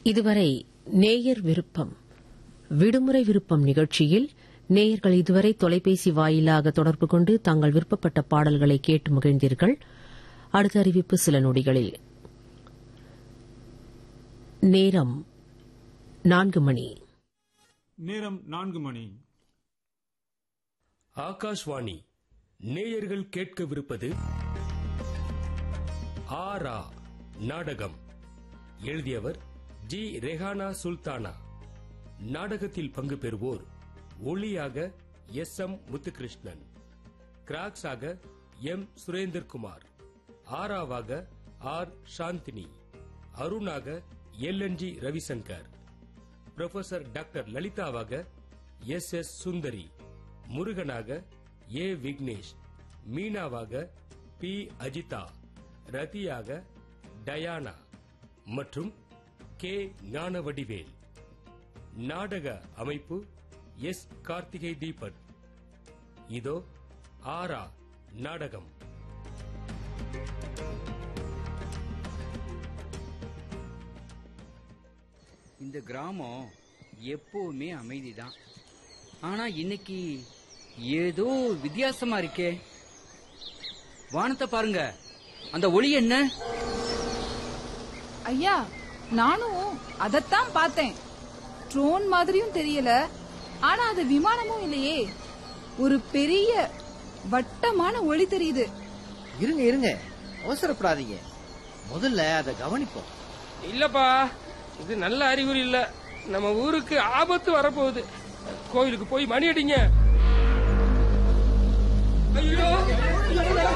இதுவரை நேயர் விருப்பம் விடுமுறை விருப்பம் நிகழ்ச்சியில் நேயர்கள் இதுவரை தொலைபேசி வாயிலாக தொடர்பு கொண்டு தாங்கள் விருப்பப்பட்ட பாடல்களை கேட்டு மகிழ்ந்தீர்கள் அடுத்த அறிவிப்பு சில நொடிகளில் நேரம் நான்கு மணி நேரம் நான்கு மணி ஆகாஷ்வாணி நேயர்கள் கேட்கவிருப்பது ஆரா நாடகம் எழுதியவர் ஜி ரெஹானா சுல்தானா நாடகத்தில் பங்கு பெறுவோர் ஒளியாக எஸ் எம் முத்துகிருஷ்ணன் கிராக்ஸாக எம் சுரேந்தர்குமார் ஆராவாக ஆர் சாந்தினி அருணாக L N G Ravishankar professor doctor லலிதாவாக எஸ் எஸ் சுந்தரி முருகனாக ஏ விக்னேஷ் மீனாவாக பி அஜிதா ரதியாக டயானா மற்றும் கே ஞானவடிவேல் நாடக அமைப்பு எஸ் கார்த்திகை தீபன் இதோ ஆரா நாடகம் இந்த கிராமம் எப்பவுமே அமைதிதான் ஆனா இன்னைக்கு ஏதோ வித்தியாசமா இருக்கே வானத்தை பாருங்க அந்த ஒளி என்ன ஐயா நானும் அதத்தான் பார்த்தேன் ட்ரோன் மாதிரியும் தெரியல ஆனா அது விமானமும் இல்லையே ஒரு பெரிய வட்டமான ஒளி தெரியுது இருங்க இருங்க அவசரப்படாதீங்க முதல்ல அதை கவனிப்போம் இல்லப்பா இது நல்ல அறிகுறி இல்ல நம்ம ஊருக்கு ஆபத்து வரப்போகுது கோயிலுக்கு போய் மணி அடிங்க ஐயோ